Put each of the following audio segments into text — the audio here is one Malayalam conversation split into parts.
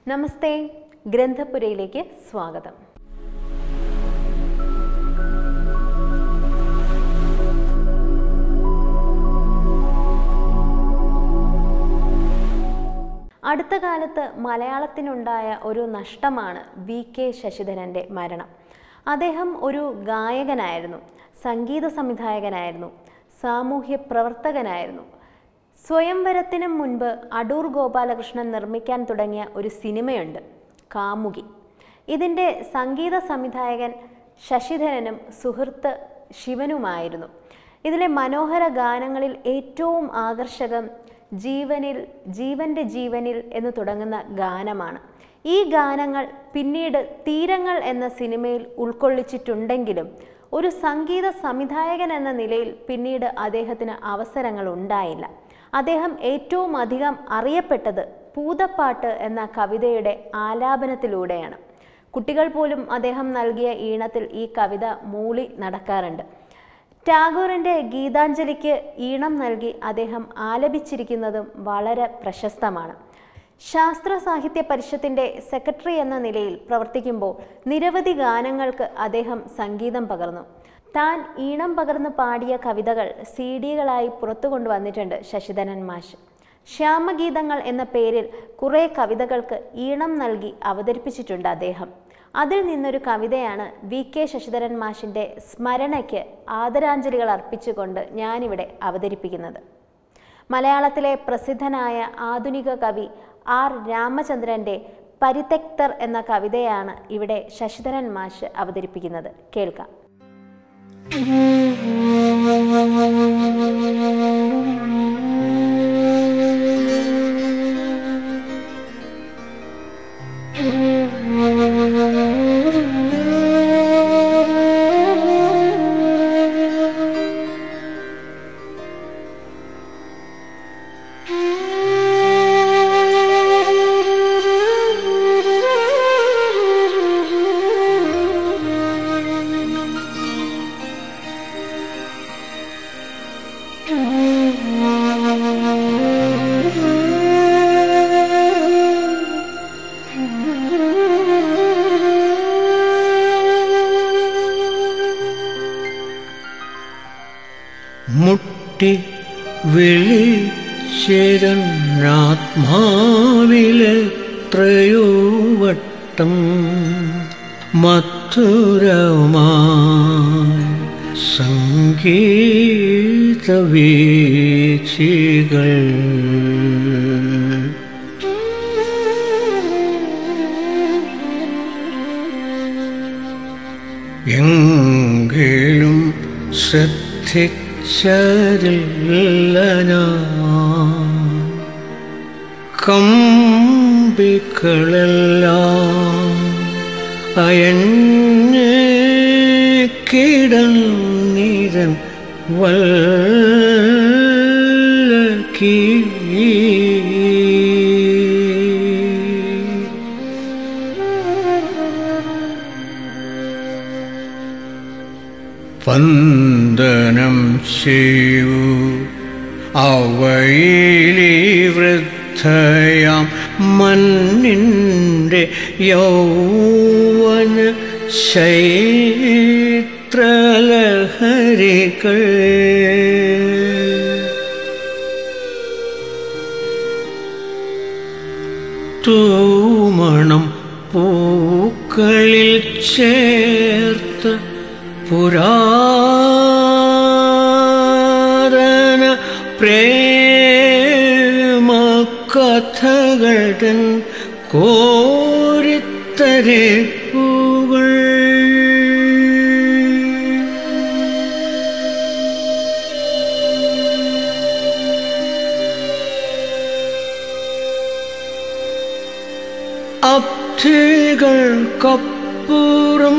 നമസ്തേ ഗ്രന്ഥപുരയിലേക്ക് സ്വാഗതം അടുത്ത കാലത്ത് മലയാളത്തിനുണ്ടായ ഒരു നഷ്ടമാണ് വി കെ ശശിധരൻ്റെ മരണം അദ്ദേഹം ഒരു ഗായകനായിരുന്നു സംഗീത സംവിധായകനായിരുന്നു സാമൂഹ്യ പ്രവർത്തകനായിരുന്നു സ്വയംവരത്തിനും മുൻപ് അടൂർ ഗോപാലകൃഷ്ണൻ നിർമ്മിക്കാൻ തുടങ്ങിയ ഒരു സിനിമയുണ്ട് കാമുകി ഇതിൻ്റെ സംഗീത സംവിധായകൻ ശശിധരനും സുഹൃത്ത് ശിവനുമായിരുന്നു ഇതിലെ മനോഹര ഗാനങ്ങളിൽ ഏറ്റവും ആകർഷകം ജീവനിൽ ജീവന്റെ ജീവനിൽ എന്ന് തുടങ്ങുന്ന ഗാനമാണ് ഈ ഗാനങ്ങൾ പിന്നീട് തീരങ്ങൾ എന്ന സിനിമയിൽ ഉൾക്കൊള്ളിച്ചിട്ടുണ്ടെങ്കിലും ഒരു സംഗീത സംവിധായകൻ എന്ന നിലയിൽ പിന്നീട് അദ്ദേഹത്തിന് അവസരങ്ങൾ ഉണ്ടായില്ല അദ്ദേഹം ഏറ്റവും അധികം അറിയപ്പെട്ടത് പൂതപ്പാട്ട് എന്ന കവിതയുടെ ആലാപനത്തിലൂടെയാണ് കുട്ടികൾ പോലും അദ്ദേഹം നൽകിയ ഈണത്തിൽ ഈ കവിത മൂളി നടക്കാറുണ്ട് ടാഗോറിൻ്റെ ഗീതാഞ്ജലിക്ക് ഈണം നൽകി അദ്ദേഹം ആലപിച്ചിരിക്കുന്നതും വളരെ പ്രശസ്തമാണ് ശാസ്ത്ര സാഹിത്യ പരിഷത്തിൻ്റെ സെക്രട്ടറി എന്ന നിലയിൽ പ്രവർത്തിക്കുമ്പോൾ നിരവധി ഗാനങ്ങൾക്ക് അദ്ദേഹം സംഗീതം പകർന്നു താൻ ഈണം പകർന്ന് പാടിയ കവിതകൾ സി ഡികളായി പുറത്തു കൊണ്ടുവന്നിട്ടുണ്ട് ശശിധരൻ മാഷ് ശ്യാമഗീതങ്ങൾ എന്ന പേരിൽ കുറേ കവിതകൾക്ക് ഈണം നൽകി അവതരിപ്പിച്ചിട്ടുണ്ട് അദ്ദേഹം അതിൽ നിന്നൊരു കവിതയാണ് വി കെ ശശിധരൻ മാഷിൻ്റെ സ്മരണയ്ക്ക് ആദരാഞ്ജലികൾ അർപ്പിച്ചുകൊണ്ട് ഞാനിവിടെ അവതരിപ്പിക്കുന്നത് മലയാളത്തിലെ പ്രസിദ്ധനായ ആധുനിക കവി ആർ രാമചന്ദ്രൻ്റെ പരിത്യക്തർ എന്ന കവിതയാണ് ഇവിടെ ശശിധരൻ മാഷ് അവതരിപ്പിക്കുന്നത് കേൾക്കാം മുട്ടി വിളിച്ചിരന്നാത്മാവിലെത്രയോ വട്ടം മധുരമായി സംഗീത വീച്ചികൾ എങ്കിലും ശ്രദ്ധിച്ചതില്ല ഞാൻ കമ്പികളെല്ലാം അയഞ്ഞ് കിടന്നിരൻ വല്ലീ വന്ദനം ചെയ്യൂ അവയിലി വൃദ്ധയാം മണ്ണിൻ്റെ യൗവന ചൈത്രലഹരികൾ തൂമണം പൂക്കളിൽ ചേർത്ത് പുരാതന പ്രേമ കഥകൾ തൻ കോരിത്തരപ്പുകൾ അബ്ധികൾക്കപ്പുറം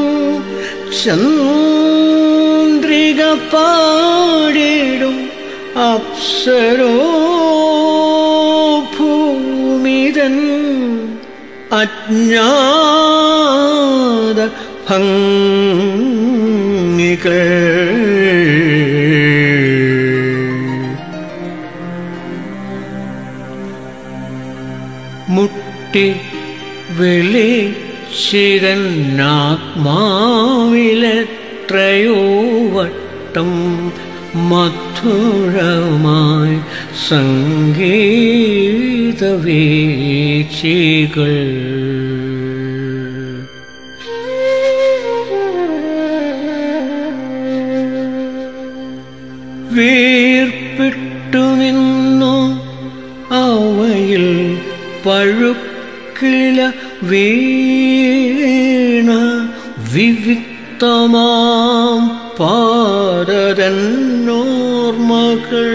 ചന്ദ്രിക പാടിടും അപ്സരോ ഭൂമിതൻ അജ്ഞാത ഭംഗികൾ മുട്ടി മുട്ടി വിളിച്ചിരന്നാത്മാവിലെത്രയോ വട്ടം മധുരമായി സംഗീതവേച്ചികൾ വീർപ്പിട്ടു നിന്നു അവയിൽ പഴുക്കില വീണ വിവിക്തമാം പാദതന്നോർമകൾ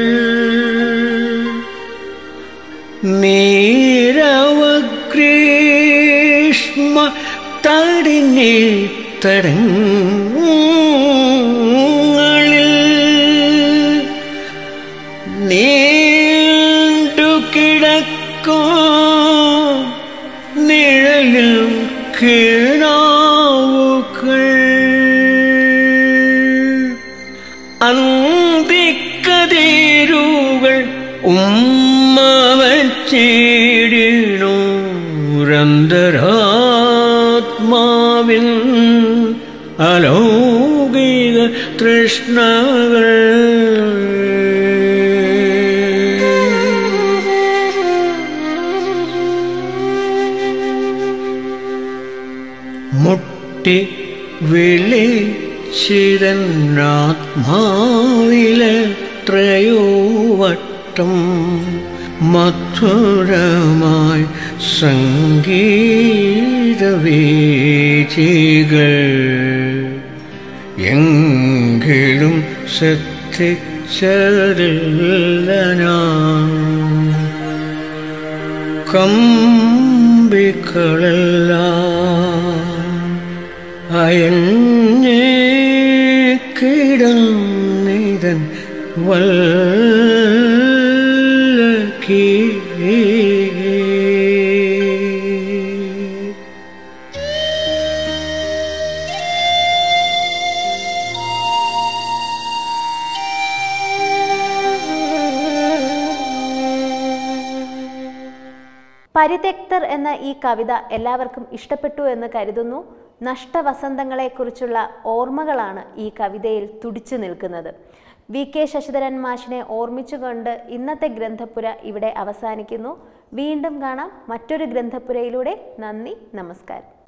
നീരവഗ്രീഷ്മ തടിഞ്ഞേ തടങ്ങളിൽ നീണ്ടു കിടക്കോ നിഴലിൽ കിണാവുകൾ അന്തിക്കതീരുകൾ ഉമ്മ വച്ചിടിനു രന്തരാത്മാവിൻ അലൗകിക തൃഷ്ണകൾ മുട്ടി വിളിച്ചിരന്നാത്മാവിലെത്രയോ വട്ടം മധുരമായി സംഗീതവേദികൾ എങ്കിലും ശ്രദ്ധിച്ചതില്ല ഞാൻ കമ്പികളെല്ലാം അയഞ്ഞേ കിടന്നിതൻ വല്ലക്കീ പരിത്യക്തർ എന്ന ഈ കവിത എല്ലാവർക്കും ഇഷ്ടപ്പെട്ടു എന്ന് കരുതുന്നു നഷ്ടവസന്തങ്ങളെക്കുറിച്ചുള്ള ഓർമ്മകളാണ് ഈ കവിതയിൽ തുടിച്ചു നിൽക്കുന്നത് വി കെ ശശിധരൻ മാഷിനെ ഓർമ്മിച്ചുകൊണ്ട് ഇന്നത്തെ ഗ്രന്ഥപുര ഇവിടെ അവസാനിക്കുന്നു വീണ്ടും കാണാം മറ്റൊരു ഗ്രന്ഥപുരയിലൂടെ നന്ദി നമസ്കാരം